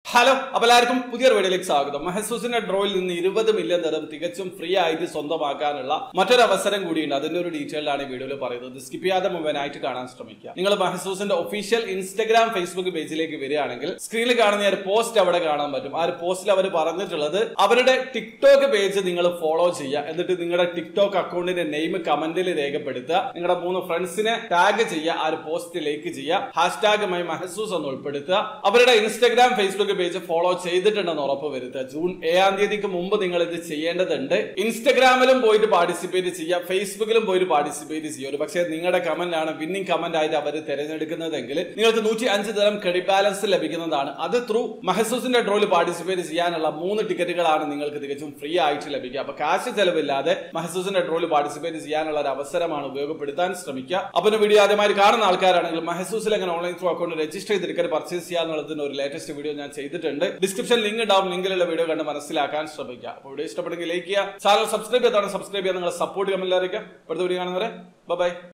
hello അപ്പൊ എല്ലാവർക്കും പുതിയൊരു വീഡിയോയിലേക്ക് സ്വാഗതം മഹസൂസിന്റെ ഡ്രോയിൽ നിന്ന് ഇരുപത് മില്യൺ തരം തികച്ചും ഫ്രീ ആയിട്ട് സ്വന്തമാക്കാനുള്ള മറ്റൊരു അവസരം കൂടിയുണ്ട് അതിന്റെ ഒരു ഡീറ്റെയിലാണ് ഈ വീഡിയോയിൽ പറയുന്നത് സ്കിപ്പ് ചെയ്യാതെ മുഴുവനായിട്ട് കാണാൻ ശ്രമിക്കുക നിങ്ങൾ മഹസൂസിന്റെ ഒഫീഷ്യൽ ഇൻസ്റ്റഗ്രാം ഫേസ്ബുക്ക് പേജിലേക്ക് വരികയാണെങ്കിൽ സ്ക്രീനിൽ കാണുന്ന ഒരു പോസ്റ്റ് അവിടെ കാണാൻ പറ്റും ആ ഒരു പോസ്റ്റിൽ അവർ പറഞ്ഞിട്ടുള്ളത് അവരുടെ ടിക്ടോക്ക് പേജ് നിങ്ങൾ ഫോളോ ചെയ്യുക എന്നിട്ട് നിങ്ങളുടെ ടിക്ടോക്ക് അക്കൗണ്ടിന്റെ നെയിം കമന്റിൽ രേഖപ്പെടുത്തുക നിങ്ങളുടെ മൂന്ന് ഫ്രണ്ട്സിനെ ടാഗ് ചെയ്യുക ആ ഒരു പോസ്റ്റ് ലൈക്ക് ചെയ്യുക ഹാഷ്ടാഗുമായി മഹസൂസ് എന്ന് ഉൾപ്പെടുത്തുക അവരുടെ ഇൻസ്റ്റഗ്രാം ഫേസ്ബുക്ക് പേജ് ഫോളോ ചെയ്തിട്ടുണ്ടെന്ന് ഉറപ്പ് വരുത്തുക ജൂൺ ഏഴാം തീയതിക്ക് മുമ്പ് നിങ്ങൾ ഇത് ചെയ്യേണ്ടതുണ്ട് ഇൻസ്റ്റഗ്രാമിലും പോയിട്ട് പാർട്ടിസിപ്പേറ്റ് ചെയ്യുക ഫേസ്ബുക്കിലും പോയിട്ട് പാർട്ടിസിപ്പേറ്റ് ചെയ്യുക ഒരു പക്ഷേ നിങ്ങളുടെ കമന്റ് ആണ് വിന്നിംഗ് കമന്റ് ആയിട്ട് അവർ തിരഞ്ഞെടുക്കുന്നതെങ്കിൽ നിങ്ങൾക്ക് നൂറ്റി അഞ്ച് തരം ക്രെഡിറ്റ് ബാലൻസ് ലഭിക്കുന്നതാണ് അത് ത്രൂ മഹസൂസിന്റെ ഡ്രോയിൽ പാർട്ടിസിപ്പേറ്റ് ചെയ്യാനുള്ള മൂന്ന് ടിക്കറ്റുകളാണ് നിങ്ങൾക്ക് തികച്ചും ഫ്രീ ആയിട്ട് ലഭിക്കുക അപ്പൊ കാശ് ചെലവില്ലാതെ മഹസൂസിന്റെ ഡ്രോയിൽ പാർട്ടിസിപ്പേറ്റ് ചെയ്യാനുള്ള ഒരു അവസരമാണ് ഉപയോഗപ്പെടുത്താൻ ശ്രമിക്കുക അപ്പൊ ഈ വീഡിയോ ആദ്യമായി കാണുന്ന ആൾക്കാരാണെങ്കിൽ മഹസൂസിൽ എങ്ങനെ ഓൺലൈൻ ത്രൂ അക്കൗണ്ട് രജിസ്റ്റർ ചെയ്ത് ടിക്കറ്റ് പർച്ചേസ് ചെയ്യാന്നുള്ളതിന് ഒരു ലേറ്റസ്റ്റ് വീഡിയോ ഞാൻ ചെയ്തിട്ടുണ്ട് ഡിസ്ക്രിപ്ഷൻ ലിങ്ക് ഉണ്ടാവും ലിങ്കിലുള്ള വീഡിയോ കണ്ട് മനസ്സിലാക്കാൻ ശ്രമിക്കുക അപ്പോൾ വീഡിയോ ഇഷ്ടപ്പെടുമെങ്കിൽ ലൈക്ക് ചെയ്യുക ചാനൽ സബ്സ്ക്രൈബ് ചെയ്താണ് സബ്സ്ക്രൈബ് ചെയ്യാൻ നിങ്ങളെ സപ്പോർട്ട് കമന്റിൽ അറിയിക്കുക അടുത്ത വീഡിയോ കാണുന്നവരെ ബൈ